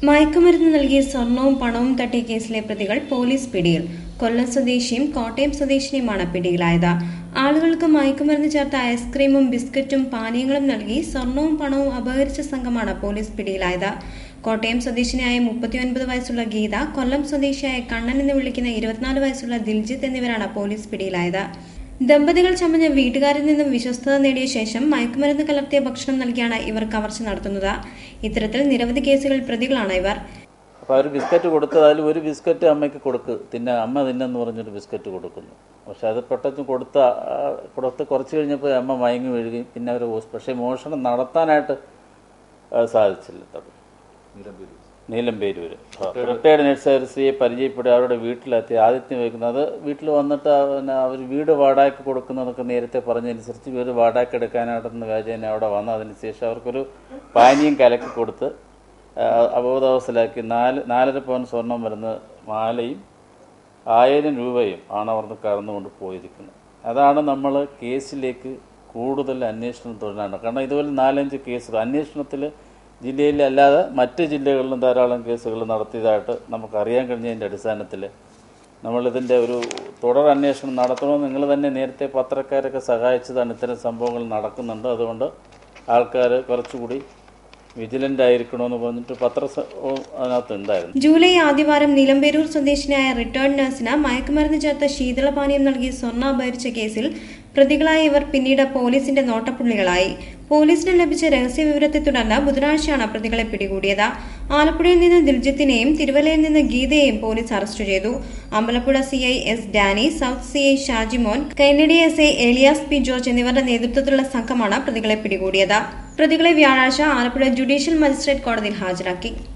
മയക്കുമരുന്ന് നൽകി സ്വർണവും പണവും തട്ടിയ കേസിലെ പ്രതികൾ പോലീസ് പിടിയിൽ കൊല്ലം സ്വദേശിയും കോട്ടയം സ്വദേശിനിയുമാണ് പിടിയിലായത് ആളുകൾക്ക് മയക്കുമരുന്ന് ചേർത്ത ഐസ്ക്രീമും ബിസ്ക്കറ്റും പാനീയങ്ങളും നൽകി സ്വർണവും പണവും അപഹരിച്ച സംഘമാണ് പോലീസ് പിടിയിലായത് കോട്ടയം സ്വദേശിനിയായ മുപ്പത്തിയൊൻപത് വയസ്സുള്ള ഗീത കൊല്ലം സ്വദേശിയായ കണ്ണൻ എന്ന് വിളിക്കുന്ന ഇരുപത്തിനാല് വയസ്സുള്ള ദിൽജിത്ത് എന്നിവരാണ് പോലീസ് പിടിയിലായത് ദമ്പതികൾ ചമഞ്ഞ വീട്ടുകാരിൽ നിന്നും വിശ്വസ്തത നേടിയ ശേഷം മയക്കുമരുന്ന് കലർത്തിയ ഭക്ഷണം നൽകിയാണ് ഇവർ കവർച്ച നടത്തുന്നത് ഇത്തരത്തിൽ നിരവധി കേസുകളിൽ പ്രതികളാണ് ഇവർ അപ്പോൾ അവർ ബിസ്ക്കറ്റ് കൊടുത്തത് അതിൽ ഒരു ബിസ്ക്കറ്റ് അമ്മയ്ക്ക് കൊടുക്ക് തിന്ന അമ്മ തിന്നെന്ന് പറഞ്ഞൊരു ബിസ്ക്കറ്റ് കൊടുക്കുന്നു പക്ഷെ അത് പെട്ടെന്ന് കൊടുത്ത ആ, കൊടുത്ത് കുറച്ച് കഴിഞ്ഞപ്പോൾ അമ്മ മയങ്ങി വീഴുകയും പിന്നെ അവർ പക്ഷേ മോഷണം നടത്താനായിട്ട് ആ, സാധിച്ചില്ല തൊട്ട് നീലംപേരൂര് റിട്ടയർഡ് നഴ്സായ ഒരു സ്ത്രീയെ പരിചയപ്പെടുക അവരുടെ വീട്ടിലെത്തി ആദിത്യം വയ്ക്കുന്നത് വീട്ടിൽ വന്നിട്ട് അവർ വീട് വാടകയ്ക്ക് കൊടുക്കുന്നതൊക്കെ നേരത്തെ പറഞ്ഞതനുസരിച്ച് വീട് വാടകയ്ക്ക് എടുക്കാനായിട്ടെന്ന് കാര്യം അവിടെ വന്ന് അതിന് ശേഷം അവർക്കൊരു പാനീയം കലക്കി കൊടുത്ത് ആ, അബോധാവസ്ഥയിലാക്കി നാല് നാലര പവൻ സ്വർണം വരുന്ന മാലയും ആയിരം രൂപയും ആണ് അവിടുന്ന് കടന്നുകൊണ്ട് പോയിരിക്കുന്നത് അതാണ് നമ്മൾ കേസിലേക്ക് കൂടുതൽ അന്വേഷണം തുടരാണ് കാരണം ഇതുപോലെ നാലഞ്ച് കേസുകൾ അന്വേഷണത്തിൽ ജില്ലയിൽ അല്ലാതെ മറ്റ് ജില്ലകളിലും ധാരാളം കേസുകൾ നടത്തിയതായിട്ട് നമുക്കറിയാൻ കഴിഞ്ഞതിൻ്റെ അടിസ്ഥാനത്തിൽ നമ്മളിതിൻ്റെ ഒരു തുടർ അന്വേഷണം നടത്തണമെന്ന് നിങ്ങൾ തന്നെ നേരത്തെ പത്രക്കാരൊക്കെ സഹായിച്ചതാണ് ഇത്തരം സംഭവങ്ങൾ നടക്കുന്നുണ്ട് അതുകൊണ്ട് ആൾക്കാർ കുറച്ചുകൂടി വിജിലൻ്റ് ആയിരിക്കണമെന്ന് പറഞ്ഞിട്ട് പത്ര സ- ഓ, അതിനകത്ത് ഉണ്ടായിരുന്നു ജൂലൈ ആദ്യവാരം നിലമ്പേരൂർ സ്വദേശിനിയായ റിട്ടേൺ നഴ്സിന് മയക്കുമരുന്ന് ചേർത്ത ശീതളപാനീയം നൽകി സ്വർണ്ണ അപഹരിച്ച കേസിൽ പ്രതികളായ ഇവർ പിന്നീട് പോലീസിന്റെ നോട്ടപ്പുള്ളികളായി പോലീസിന് ലഭിച്ച രഹസ്യ വിവരത്തെ തുടർന്ന് ബുധനാഴ്ചയാണ് പ്രതികളെ പിടികൂടിയത് ആലപ്പുഴയിൽ നിന്ന് ദിൽജിത്തിനെയും തിരുവല്ലയിൽ നിന്ന് ഗീതയെയും പോലീസ് അറസ്റ്റ് ചെയ്തു Ambalappuzha C I S Dani south C I Shajimon Kainadi S I Eliyas P George എന്നിവരുടെ നേതൃത്വത്തിലുള്ള സംഘമാണ് പ്രതികളെ പിടികൂടിയത് പ്രതികളെ വ്യാഴാഴ്ച ആലപ്പുഴ ജുഡീഷ്യൽ മജിസ്ട്രേറ്റ് കോടതിയിൽ ഹാജരാക്കി